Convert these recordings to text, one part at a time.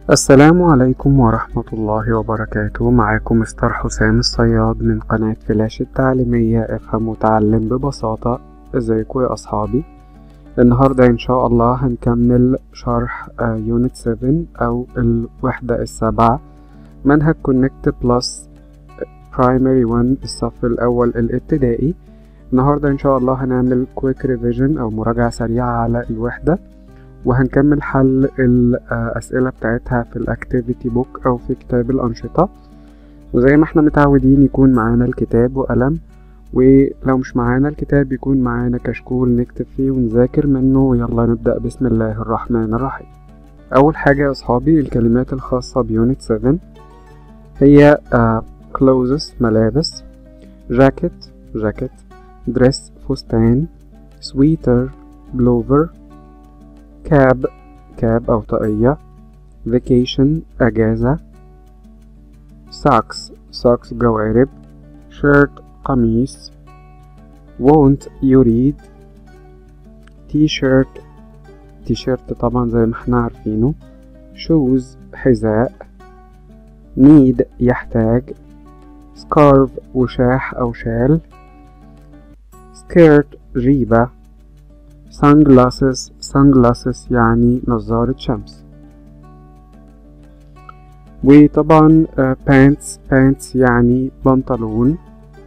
السلام عليكم ورحمة الله وبركاته معاكم مستر حسام الصياد من قناة فلاش التعليمية افهم وتعلم ببساطة ازيكم يا اصحابي النهاردة ان شاء الله هنكمل شرح يونت 7 او الوحدة السابعة منهج كونكت بلس برايمري 1 الصف الاول الابتدائي النهاردة ان شاء الله هنعمل كويك ريفيجن او مراجعة سريعة على الوحدة وهنكمل حل الأسئلة بتاعتها في الأكتيفيتي بوك أو في كتاب الأنشطة وزي ما احنا متعودين يكون معانا الكتاب وقلم ولو مش معانا الكتاب يكون معانا كشكول نكتب فيه ونذاكر منه يلا نبدأ بسم الله الرحمن الرحيم أول حاجة يا أصحابي الكلمات الخاصة بيونت 7 هي uh, clothes ملابس جاكيت جاكيت دريس فستان سويتر بلوفر كاب كاب أو طاقية vacation أجازة socks socks جوارب shirt قميص want يريد t-shirt t-shirt طبعا زي ما احنا عارفينه shoes حذاء need يحتاج scarf وشاح أو شال skirt جيبة sunglasses sunglasses يعني نظارة شمس وطبعا uh, pants pants يعني بنطلون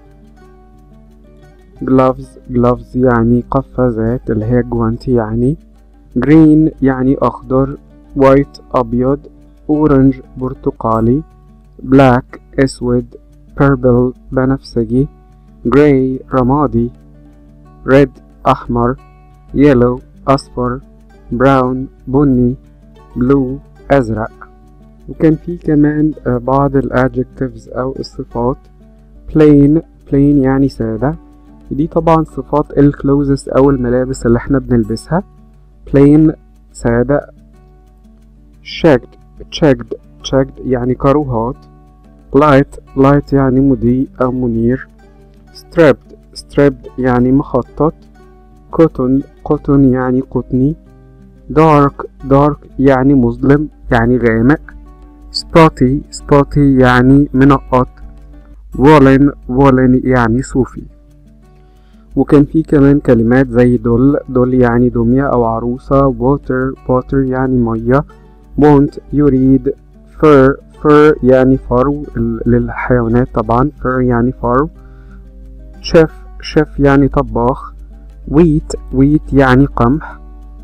gloves gloves يعني قفازات اللي هي جوانتي يعني green يعني أخضر white أبيض orange برتقالي black أسود purple بنفسجي gray رمادي red أحمر yellow أصفر brown بني blue أزرق وكان في كمان بعض الادجectives أو الصفات plain plain يعني سادة ودي طبعا صفات الكلوزس أو الملابس اللي احنا بنلبسها plain سادة checked checked checked يعني كروهات light light يعني مضيء أو منير strapped strapped يعني مخطط cotton cotton يعني قطني dark dark يعني مظلم يعني غامق spotty spotty يعني منقط woolen woolen يعني صوفي وكان في كمان كلمات زي دول دول يعني دمية أو عروسة water water يعني مية want يريد fur fur يعني فرو للحيوانات طبعا fur يعني فرو chef chef يعني طباخ wheat wheat يعني قمح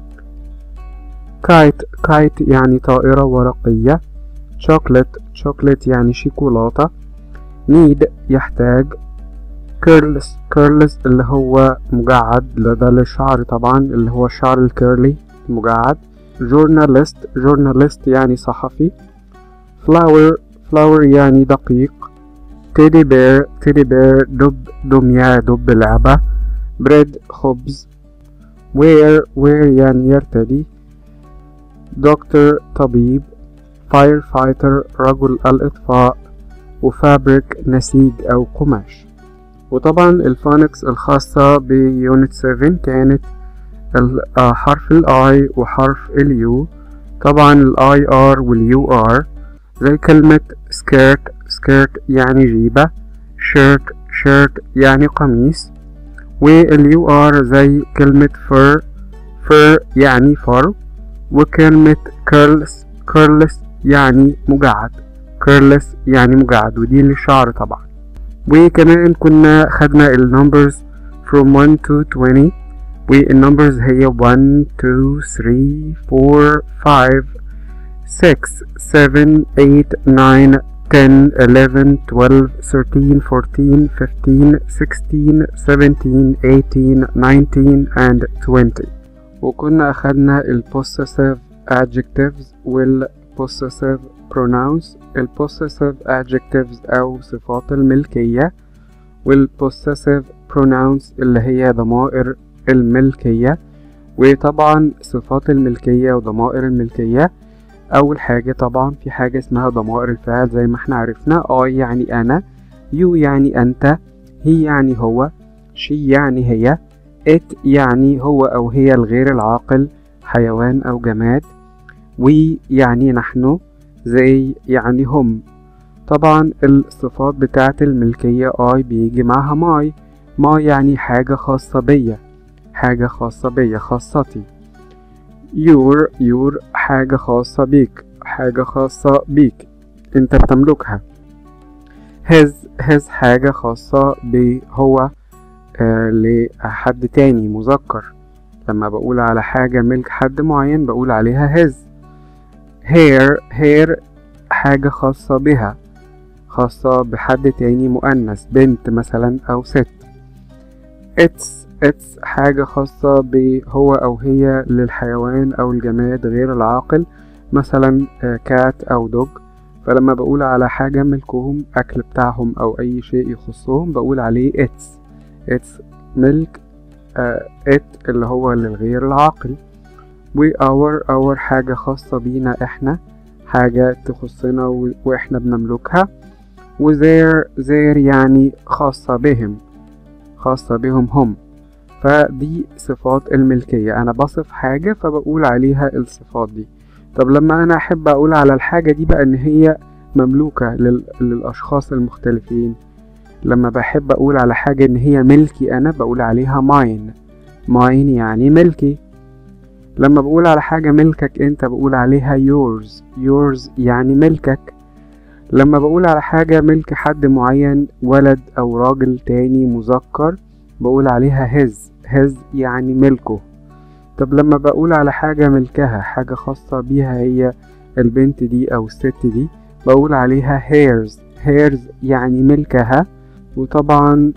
kite kite يعني طائرة ورقية chocolate chocolate يعني شيكولاتة need يحتاج curls curls اللي هو مجعد ده للشعر طبعا اللي هو الشعر الكيرلي مجعد journalist journalist يعني صحفي flower flower يعني دقيق teddy bear teddy bear دب دمية دب لعبة bread خبز wear wear يعني يرتدي دكتور طبيب firefighter رجل الإطفاء وفابريك نسيج أو قماش وطبعا الفونكس الخاصة بيونت 7 كانت حرف الاي وحرف اليو طبعا الاي ار واليو ار زي كلمة skirt skirt يعني جيبة shirt shirt يعني قميص واليو ار زي كلمة fur fur يعني فرو وكلمة curls curls يعني مجعد curls يعني مجعد ودي للشعر طبعا وكمان كنا خدنا النمبرز from 1 to 20 والنمبرز هي 1 2 3 4 5 6 7 8 9 10 11 12 13 14 15 16 17 18 19 and 20 وكنا أخدنا ال possessive adjectives وال possessive pronouns ال possessive adjectives أو صفات الملكية وال possessive pronouns اللي هي ضمائر الملكية وطبعا صفات الملكية وضمائر الملكية أول حاجة طبعا في حاجة اسمها ضمائر الفعل زي ما احنا عرفنا I يعني أنا you يعني أنت هي يعني هو she يعني هي it يعني هو أو هي الغير العاقل حيوان أو جماد we يعني نحن they يعني هم طبعا الصفات بتاعة الملكية I بيجي معاها my my يعني حاجة خاصة بيا حاجة خاصة بيا خاصتي your your حاجة خاصة بيك حاجة خاصة بيك انت بتملكها his his حاجة خاصة بهو آه لحد تاني مذكر لما بقول على حاجة ملك حد معين بقول عليها his hair hair حاجة خاصة بها خاصة بحد تاني مؤنث بنت مثلا أو ست its its حاجة خاصة بهو أو هي للحيوان أو الجماد غير العاقل مثلا كات أو دوج فلما بقول على حاجة ملكهم أكل بتاعهم أو أي شيء يخصهم بقول عليه its its ملك uh, it اللي هو للغير العاقل و our our حاجة خاصة بينا احنا حاجة تخصنا و... واحنا بنملكها و their their يعني خاصة بهم خاصة بهم هم فدي صفات الملكية أنا بصف حاجة فبقول عليها الصفات دي طب لما أنا أحب أقول على الحاجة دي بقى إن هي مملوكة لل... للأشخاص المختلفين لما بحب أقول على حاجة إن هي ملكي أنا بقول عليها mine mine يعني ملكي لما بقول على حاجة ملكك أنت بقول عليها yours yours يعني ملكك لما بقول على حاجة ملك حد معين ولد أو راجل تاني مذكر بقول عليها his his يعني ملكه طب لما بقول على حاجة ملكها حاجة خاصة بيها هي البنت دي أو الست دي بقول عليها hers hers يعني ملكها وطبعا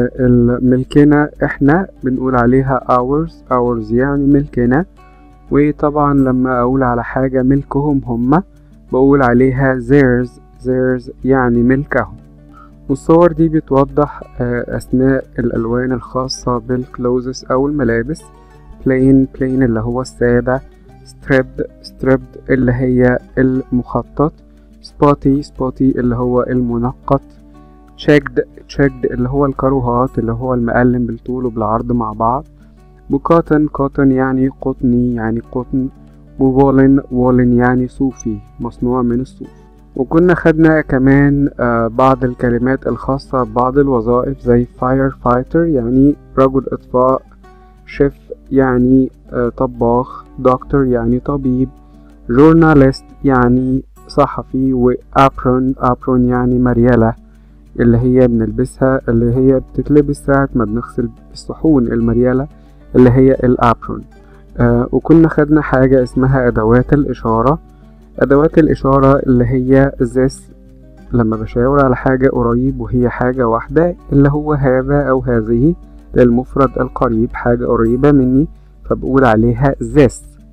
ملكنا احنا بنقول عليها ours ours يعني ملكنا وطبعا لما أقول على حاجة ملكهم هما بقول عليها theirs theirs يعني ملكهم والصور دي بتوضح أسماء الألوان الخاصة بالكلوزس أو الملابس plain plain اللي هو السادة stripped stripped اللي هي المخطط spotty spotty اللي هو المنقط checked checked اللي هو الكروهات اللي هو المقلم بالطول وبالعرض مع بعض وكوتن كوتن يعني قطني يعني قطن وولن وولن يعني صوفي مصنوع من الصوف وكنا خدنا كمان بعض الكلمات الخاصة ببعض الوظائف زي فاير فايتر يعني رجل إطفاء شيف يعني طباخ دكتور يعني طبيب جورناليست يعني صحفي وابرون ابرون يعني مريالة اللي هي بنلبسها اللي هي بتتلبس ساعة ما بنغسل الصحون المريالة اللي هي الابرون آه وكنا خدنا حاجة اسمها أدوات الإشارة أدوات الإشارة اللي هي this لما بشاور على حاجة قريب وهي حاجة واحدة اللي هو هذا أو هذه للمفرد القريب حاجة قريبة مني فبقول عليها this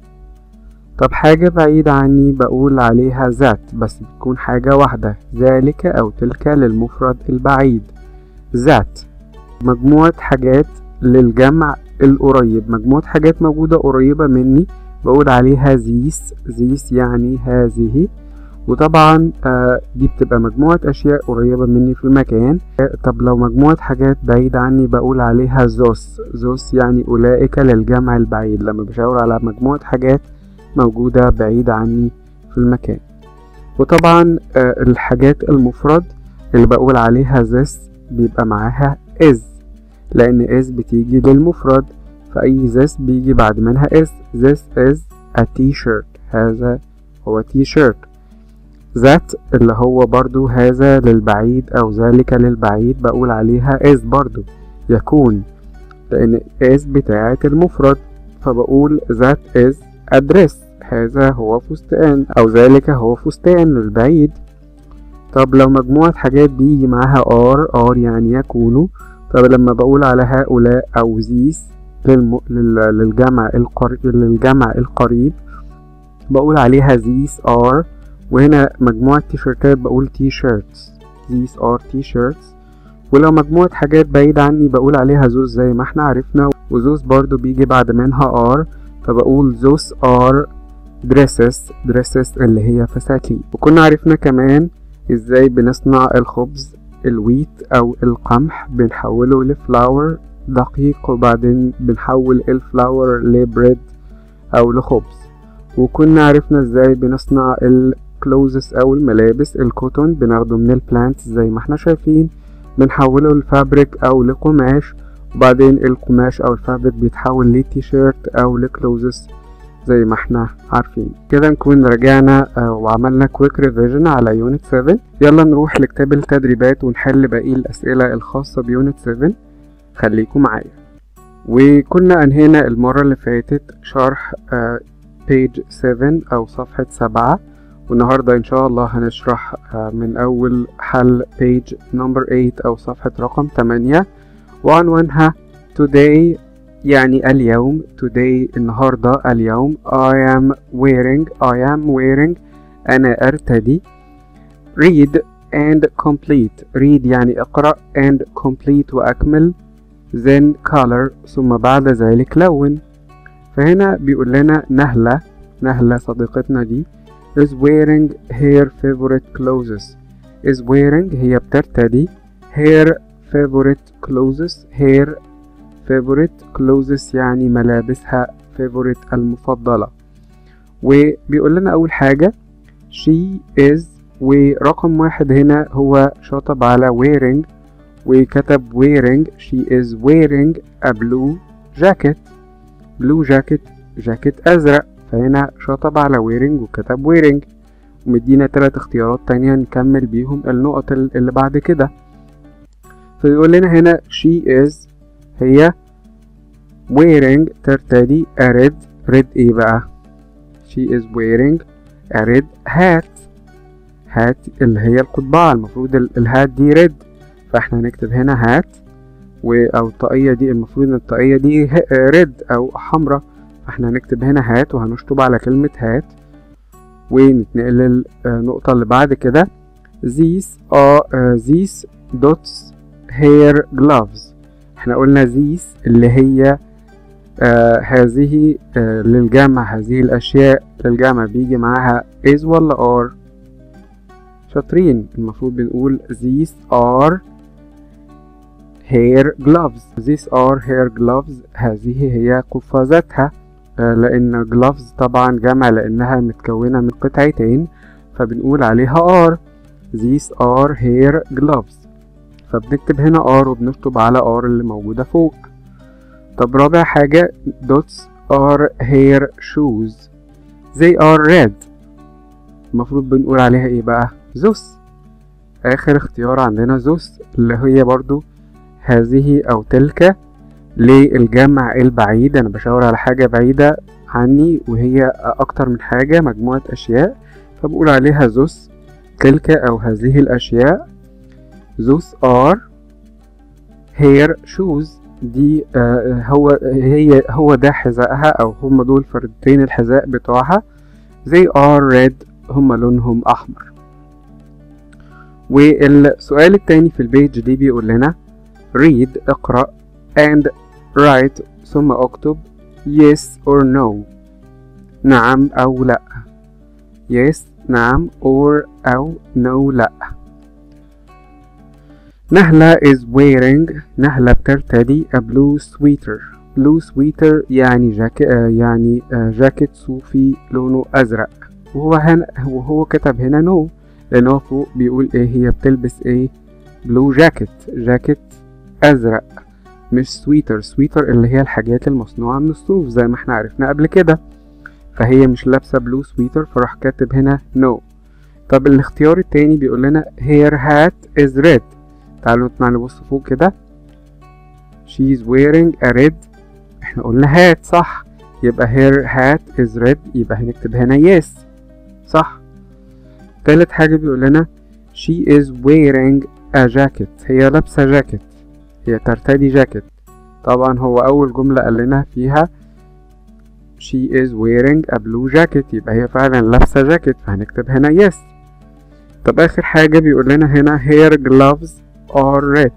طب حاجة بعيدة عني بقول عليها ذات بس بتكون حاجة واحدة ذلك أو تلك للمفرد البعيد ذات مجموعة حاجات للجمع القريب مجموعة حاجات موجودة قريبة مني بقول عليها زيس زيس يعني هذه وطبعا آه دي بتبقى مجموعة أشياء قريبة مني في المكان طب لو مجموعة حاجات بعيدة عني بقول عليها زوس زوس يعني أولئك للجمع البعيد لما بشاور على مجموعة حاجات موجودة بعيدة عني في المكان وطبعا آه الحاجات المفرد اللي بقول عليها this بيبقى معاها is لأن is بتيجي للمفرد فأي this بيجي بعد منها is this is a t-shirt هذا هو t-shirt that اللي هو برضو هذا للبعيد أو ذلك للبعيد بقول عليها is برضو يكون لأن is بتاعة المفرد فبقول that is a dress هذا هو فستان أو ذلك هو فستان للبعيد طب لو مجموعة حاجات بيجي معاها are are يعني يكونوا طب لما بقول على هؤلاء أو these للم... لل... للجمع القر... للجمع القريب بقول عليها these are وهنا مجموعة تيشيرتات بقول تي شيرتس these are t-shirts ولو مجموعة حاجات بعيدة عني بقول عليها زوز زي ما احنا عرفنا وزوز برضو بيجي بعد منها are فبقول those are dresses dresses اللي هي فساتين وكنا عرفنا كمان ازاي بنصنع الخبز الويت او القمح بنحوله لفلاور دقيق وبعدين بنحول الفلاور لبريد او لخبز وكنا عرفنا ازاي بنصنع clothes أو الملابس الكوتون بناخده من البلانتس زي ما احنا شايفين بنحوله لفابريك أو لقماش وبعدين القماش أو الفابريك بيتحول لتيشيرت أو لكلوزس زي ما احنا عارفين كده نكون رجعنا آه، وعملنا كويك ريفيجن على يونت 7 يلا نروح لكتاب التدريبات ونحل باقي الأسئلة الخاصة بيونت 7 خليكم معايا وكنا أنهينا المرة اللي فاتت شرح بيج 7 أو صفحة 7 والنهاردة إن شاء الله هنشرح آه، من أول حل بيج نمبر 8 أو صفحة رقم 8 وعنوانها today يعني اليوم today النهاردة اليوم I am wearing I am wearing أنا أرتدي read and complete read يعني اقرأ and complete وأكمل then color ثم بعد ذلك لون فهنا بيقول لنا نهلة نهلة صديقتنا دي is wearing her favorite clothes is wearing هي بترتدي her favorite clothes her favorite clothes يعني ملابسها favorite المفضلة وبيقول لنا أول حاجة she is ورقم واحد هنا هو شطب على wearing وكتب wearing she is wearing a blue jacket blue jacket جاكيت أزرق فهنا شطب على wearing وكتب wearing ومدينا تلات اختيارات تانية نكمل بيهم النقط اللي بعد كده فيقول لنا هنا she is هي wearing ترتدي a red red ايه بقى she is wearing a red hat hat اللي هي القضبعة المفروض ال- الهات دي red فاحنا هنكتب هنا hat و او الطاقية دي المفروض ان الطاقية دي ريد او حمرا فاحنا هنكتب هنا هات وهنشطب على كلمة هات ونتنقل للنقطة اللي بعد كده these are uh, these dots hair gloves احنا قلنا these اللي هي آه هذه آه للجمع هذه الأشياء للجمع بيجي معاها is ولا are شاطرين المفروض بنقول these are hair gloves these are hair gloves هذه هي قفازاتها آه لأن gloves طبعا جمع لأنها متكونة من قطعتين فبنقول عليها are these are hair gloves فبنكتب هنا are وبنشطب على are اللي موجودة فوق طب رابع حاجة dots are hair shoes they are red المفروض بنقول عليها ايه بقى زوس آخر اختيار عندنا زوس اللي هي برضو هذه أو تلك للجمع البعيد أنا بشاور على حاجة بعيدة عني وهي أكتر من حاجة مجموعة أشياء فبقول عليها زوس تلك أو هذه الأشياء زوس are hair shoes دي آه هو هي هو ده حذائها أو هم دول فردين الحذاء بتوعها they are red هم لونهم أحمر والسؤال التاني في البيج دي بيقول لنا read اقرأ and write ثم اكتب yes or no نعم أو لأ yes نعم or أو no لأ نهلة is wearing نهلة بترتدي a blue sweater blue sweater يعني جاكيت يعني جاكيت صوفي لونه أزرق وهو هنا وهو كتب هنا نو لأن هو فوق بيقول إيه هي بتلبس إيه بلو جاكيت جاكيت أزرق مش سويتر سويتر اللي هي الحاجات المصنوعة من الصوف زي ما احنا عرفنا قبل كده فهي مش لابسة بلو سويتر فراح كاتب هنا نو طب الاختيار التاني بيقول لنا her hat is red تعالوا نطلع نبص فوق كده she's wearing a red احنا قلنا hat صح يبقى her hat is red يبقى هنكتب هنا yes صح تالت حاجة بيقول لنا she is wearing a jacket هي لابسة جاكيت هي ترتدي جاكيت طبعا هو أول جملة قال لنا فيها she is wearing a blue jacket يبقى هي فعلا لابسة جاكيت فهنكتب هنا yes طب آخر حاجة بيقول لنا هنا hair gloves are red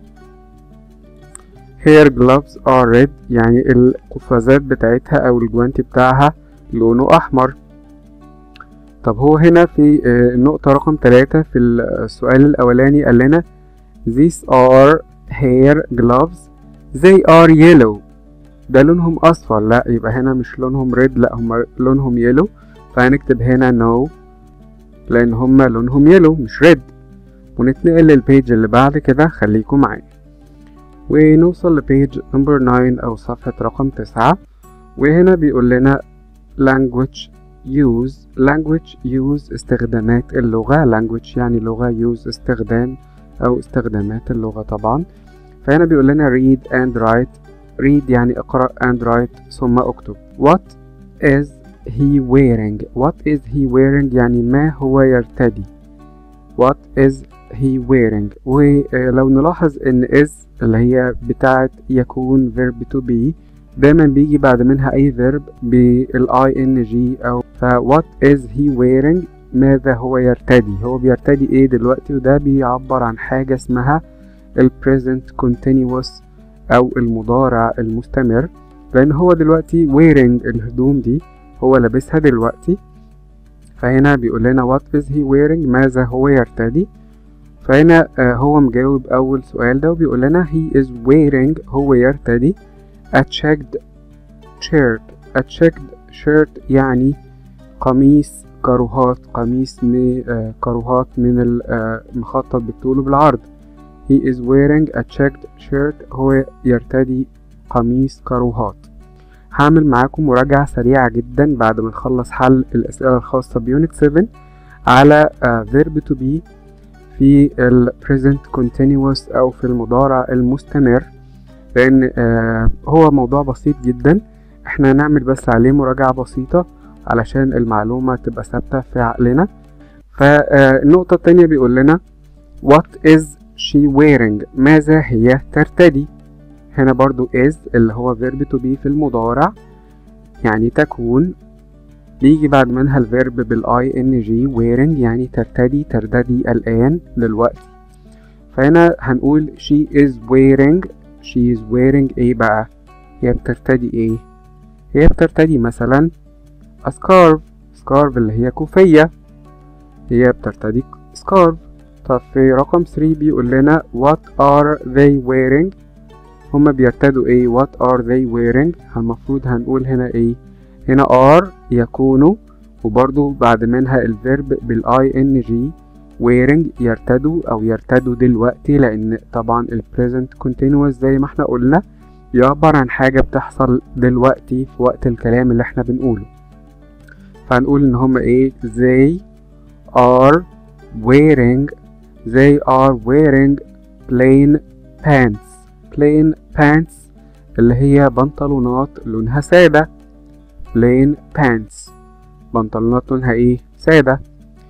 hair gloves are red يعني القفازات بتاعتها أو الجوانتي بتاعها لونه أحمر طب هو هنا في النقطة رقم تلاتة في السؤال الأولاني قال لنا these are hair gloves they are yellow ده لونهم أصفر لا يبقى هنا مش لونهم red لا هما لونهم yellow فهنكتب هنا no لان هما لونهم يلو مش ريد ونتنقل للبيج اللي بعد كده خليكم معايا ونوصل لبيج نمبر 9 او صفحة رقم تسعة وهنا بيقول لنا language use language use استخدامات اللغة language يعني لغة use استخدام أو استخدامات اللغة طبعا فهنا بيقول لنا read and write read يعني اقرأ and write ثم اكتب what is he wearing what is he wearing يعني ما هو يرتدي what is he wearing ولو نلاحظ ان is اللي هي بتاعت يكون verb to be دايما بيجي بعد منها اي verb بال ing او ف what is he wearing ماذا هو يرتدي هو بيرتدي ايه دلوقتي وده بيعبر عن حاجة اسمها ال present continuous او المضارع المستمر لان هو دلوقتي wearing الهدوم دي هو لابسها دلوقتي فهنا بيقول لنا what is he wearing ماذا هو يرتدي فهنا آه هو مجاوب اول سؤال ده وبيقول لنا he is wearing هو يرتدي a checked shirt a checked shirt يعني قميص كروهات قميص من آه كروهات من المخطط بالطول وبالعرض he is wearing a checked shirt هو يرتدي قميص كروهات هعمل معاكم مراجعة سريعة جدا بعد ما نخلص حل الأسئلة الخاصة بيونت 7 على uh, verb to be في ال present continuous أو في المضارع المستمر لأن uh, هو موضوع بسيط جدا احنا هنعمل بس عليه مراجعة بسيطة علشان المعلومة تبقى ثابتة في عقلنا فالنقطة التانية بيقول لنا what is she wearing ماذا هي ترتدي هنا برضو is اللي هو verb to be في المضارع يعني تكون بيجي بعد منها الفيرب بالاي ان جي wearing يعني ترتدي ترتدي الآن دلوقتي فهنا هنقول she is wearing she is wearing ايه بقى هي بترتدي ايه هي بترتدي مثلا a scarf scarf اللي هي كوفية هي بترتدي scarf طب في رقم 3 بيقول لنا what are they wearing هما بيرتدوا ايه what are they wearing المفروض هنقول هنا ايه هنا are يكونوا وبرضو بعد منها الفيرب بالاي ان جي wearing يرتدوا او يرتدوا دلوقتي لان طبعا ال present continuous زي ما احنا قلنا يعبر عن حاجة بتحصل دلوقتي في وقت الكلام اللي احنا بنقوله فهنقول ان هما ايه they are wearing they are wearing plain pants plain pants اللي هي بنطلونات لونها سادة plain pants بنطلونات لونها ايه سادة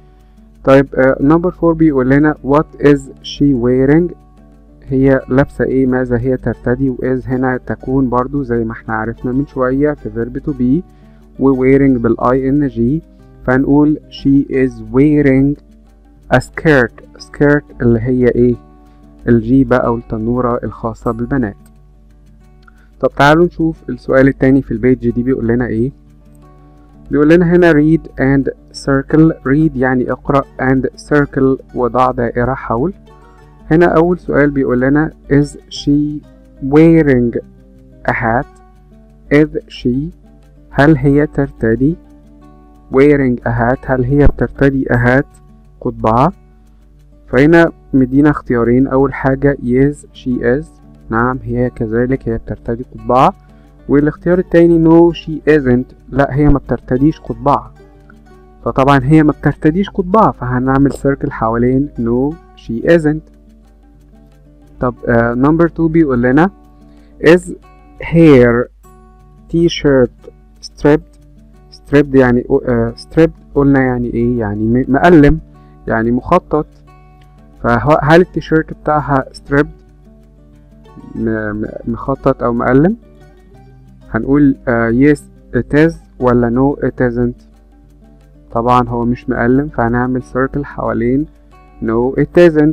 طيب نمبر فور بيقول لنا what is she wearing هي لابسة ايه ماذا هي ترتدي و is هنا تكون برضو زي ما احنا عرفنا من شوية في verb to be و wearing بالاي ان جي فنقول she is wearing a skirt skirt اللي هي ايه الجيبة او التنورة الخاصة بالبنات طب تعالوا نشوف السؤال التاني في البيج دي بيقول لنا ايه بيقول لنا هنا read and circle read يعني اقرأ and circle وضع دائرة حول هنا أول سؤال بيقول لنا is she wearing a hat is she هل هي ترتدي wearing a hat هل هي بترتدي a hat قضبعة فهنا مدينا اختيارين أول حاجة yes she is نعم هي كذلك هي بترتدي قضبعة والاختيار التاني no she isn't لا هي ما بترتديش قضبعة فطبعا هي ما بترتديش قضبعة فهنعمل سيركل حوالين no she isn't طب نمبر uh, 2 بيقول لنا is hair t-shirt stripped stripped يعني uh, stripped قلنا يعني ايه يعني مقلم يعني مخطط فهل التيشيرت بتاعها stripped مخطط او مقلم هنقول uh, yes it is ولا no it isn't طبعا هو مش مقلم فهنعمل circle حوالين no it isn't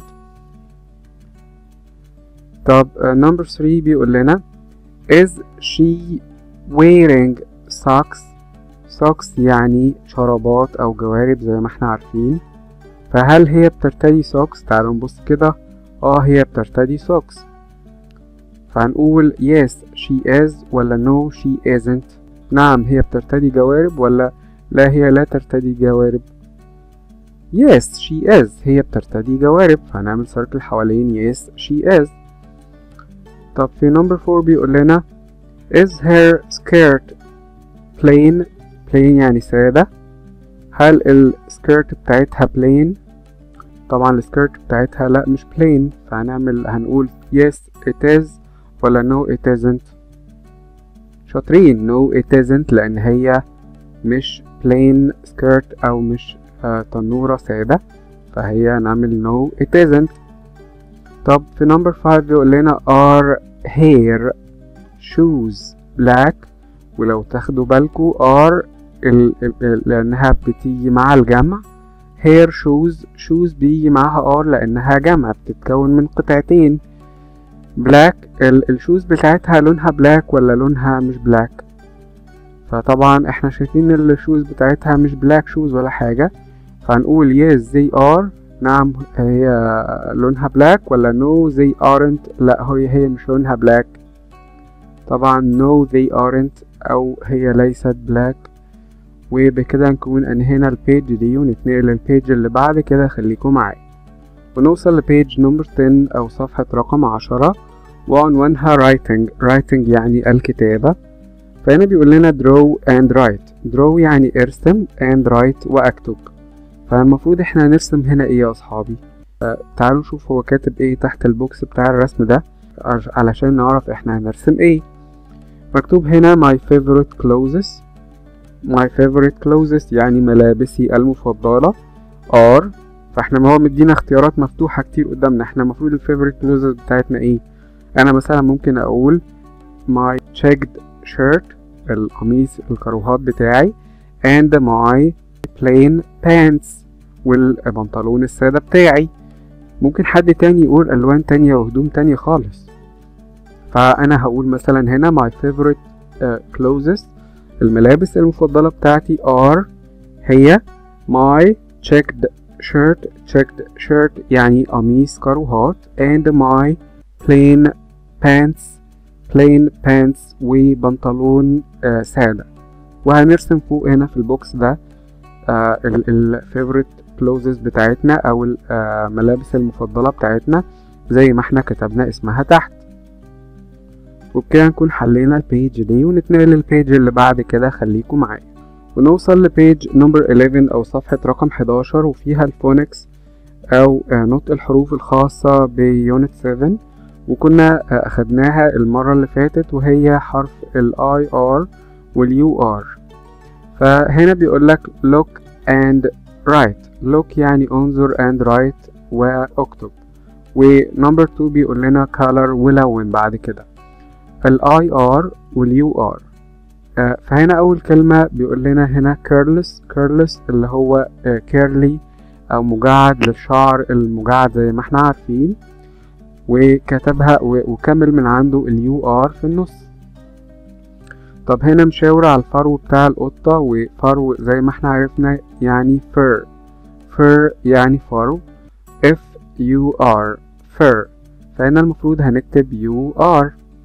طب نمبر uh, 3 بيقول لنا is she wearing socks socks يعني شرابات او جوارب زي ما احنا عارفين فهل هي بترتدي socks تعالوا نبص كده اه هي بترتدي socks فهنقول yes she is ولا no she isn't نعم هي بترتدي جوارب ولا لا هي لا ترتدي جوارب yes she is هي بترتدي جوارب فهنعمل سيركل حوالين yes she is طب في number 4 بيقول لنا is her skirt plain plain يعني سادة هل السكيرت بتاعتها plain طبعا السكيرت بتاعتها لا مش plain فهنعمل هنقول yes it is ولا no it isn't شاطرين no it isn't لأن هي مش plain skirt أو مش آه تنورة سادة فهي نعمل no it isn't طب في number 5 بيقول لنا are hair shoes black ولو تاخدوا بالكوا are ال... ال... لأنها بتيجي مع الجمع hair shoes shoes بيجي معاها are لأنها جمع بتتكون من قطعتين black ال... الشوز بتاعتها لونها black ولا لونها مش black فطبعا احنا شايفين الشوز بتاعتها مش black shoes ولا حاجة فهنقول yes they are نعم هي لونها black ولا no they aren't لا هي هي مش لونها black طبعا no they aren't أو هي ليست black وبكده نكون أنهينا البيج دي ونتنقل للبيج اللي بعد كده خليكم معايا ونوصل لبيج نمبر 10 أو صفحة رقم عشرة وعنوانها writing writing يعني الكتابة فهنا بيقول لنا draw and write draw يعني ارسم and write واكتب فالمفروض احنا نرسم هنا ايه يا اصحابي آه تعالوا نشوف هو كاتب ايه تحت البوكس بتاع الرسم ده علشان نعرف احنا هنرسم ايه مكتوب هنا my favorite clothes my favorite clothes يعني ملابسي المفضلة are فاحنا ما هو مدينا اختيارات مفتوحة كتير قدامنا احنا المفروض الفيفوريت clothes بتاعتنا ايه انا مثلا ممكن اقول my checked shirt القميص الكروهات بتاعي and my plain pants والبنطلون السادة بتاعي ممكن حد تاني يقول ألوان تانية وهدوم تانية خالص فأنا هقول مثلا هنا my favorite uh, clothes الملابس المفضلة بتاعتي are هي my checked shirt checked shirt يعني قميص كروهات and my plain pants plain pants وبنطلون آه سادة وهنرسم فوق هنا في البوكس ده الفيفوريت كلوزز بتاعتنا او الملابس المفضلة بتاعتنا زي ما احنا كتبنا اسمها تحت وبكده نكون حلينا البيج دي ونتنقل للبيج اللي بعد كده خليكم معايا ونوصل لبيج نمبر 11 او صفحة رقم 11 وفيها الفونكس او نطق الحروف الخاصة بيونت 7 وكنا اخدناها المرة اللي فاتت وهي حرف الاي ار واليو ار فهنا بيقول لك look and write look يعني انظر and write واكتب ونمبر 2 بيقول لنا color ولون بعد كده الاي ار واليو ار فهنا اول كلمة بيقول لنا هنا careless careless اللي هو curly او مجعد للشعر المجعد زي ما احنا عارفين وكتبها وكمل من عنده اليو ار في النص طب هنا مشاور على الفرو بتاع القطة وفرو زي ما احنا عرفنا يعني fur fur يعني فرو f u r fur فهنا المفروض هنكتب u r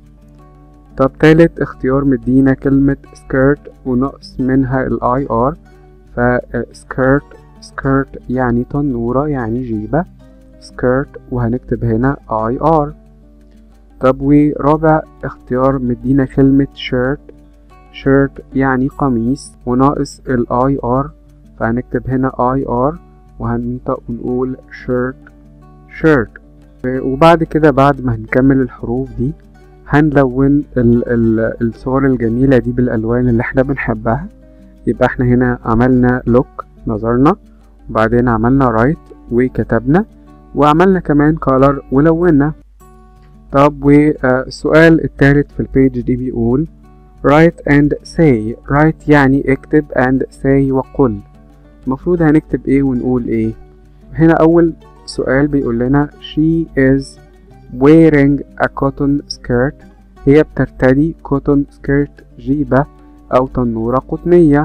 طب تالت اختيار مدينا كلمة skirt ونقص منها ال i r ف skirt skirt يعني تنورة يعني جيبة skirt وهنكتب هنا i r طب ورابع اختيار مدينا كلمة shirt shirt يعني قميص وناقص ال IR فهنكتب هنا IR وهننطق ونقول shirt shirt وبعد كده بعد ما هنكمل الحروف دي هنلون ال ال الصور الجميلة دي بالألوان اللي احنا بنحبها يبقى احنا هنا عملنا look نظرنا وبعدين عملنا write وكتبنا وعملنا كمان color ولونا طب والسؤال التالت في البيج دي بيقول write and say write يعني اكتب and say وقل المفروض هنكتب ايه ونقول ايه هنا اول سؤال بيقول لنا she is wearing a cotton skirt هي بترتدي cotton skirt جيبة او تنورة قطنية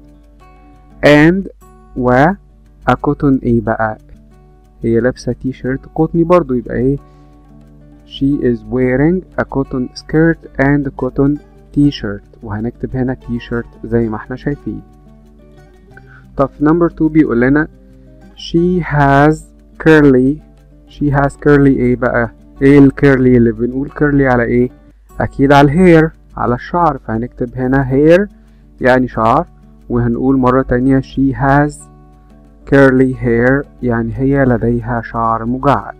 and و a cotton ايه بقى هي لابسة تي شيرت قطني برضو يبقى ايه she is wearing a cotton skirt and cotton t-shirt وهنكتب هنا t-shirt زي ما احنا شايفين طب في نمبر 2 بيقول لنا she has curly she has curly ايه بقى ايه الكيرلي اللي بنقول curly على ايه اكيد على الهير على الشعر فهنكتب هنا hair يعني شعر وهنقول مرة تانية she has curly hair يعني هي لديها شعر مجعد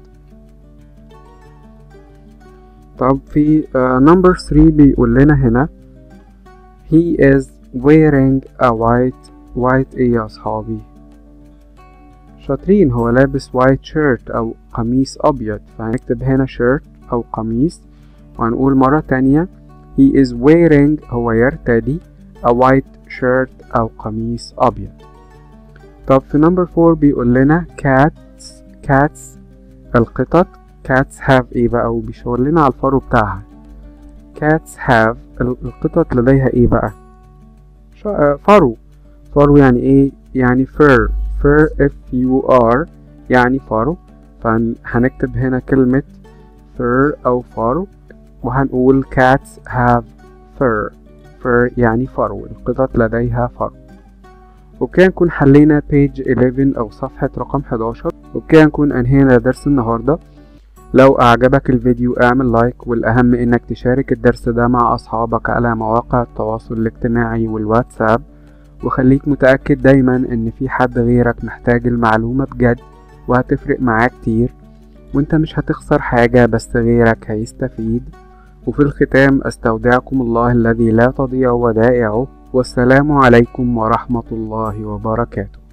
طب في uh, number 3 بيقول لنا هنا he is wearing a white white ايه يا اصحابي شاطرين هو لابس white shirt او قميص ابيض فهنكتب هنا shirt او قميص وهنقول مرة تانية he is wearing هو يرتدي a white shirt او قميص ابيض طب في نمبر 4 بيقول لنا cats cats القطط cats have ايه بقى وبيشاور لنا على الفرو بتاعها cats have القطط لديها ايه بقى فرو فرو يعني ايه يعني fur fur f u r يعني فرو فهنكتب هنا كلمة fur أو فرو وهنقول cats have fur fur يعني فرو القطط لديها فرو وبكده نكون حلينا page 11 أو صفحة رقم 11 وبكده نكون أنهينا درس النهاردة لو أعجبك الفيديو اعمل لايك والأهم إنك تشارك الدرس ده مع أصحابك على مواقع التواصل الاجتماعي والواتساب وخليك متأكد دايما إن في حد غيرك محتاج المعلومة بجد وهتفرق معاه كتير وانت مش هتخسر حاجة بس غيرك هيستفيد وفي الختام أستودعكم الله الذي لا تضيع ودائعه والسلام عليكم ورحمة الله وبركاته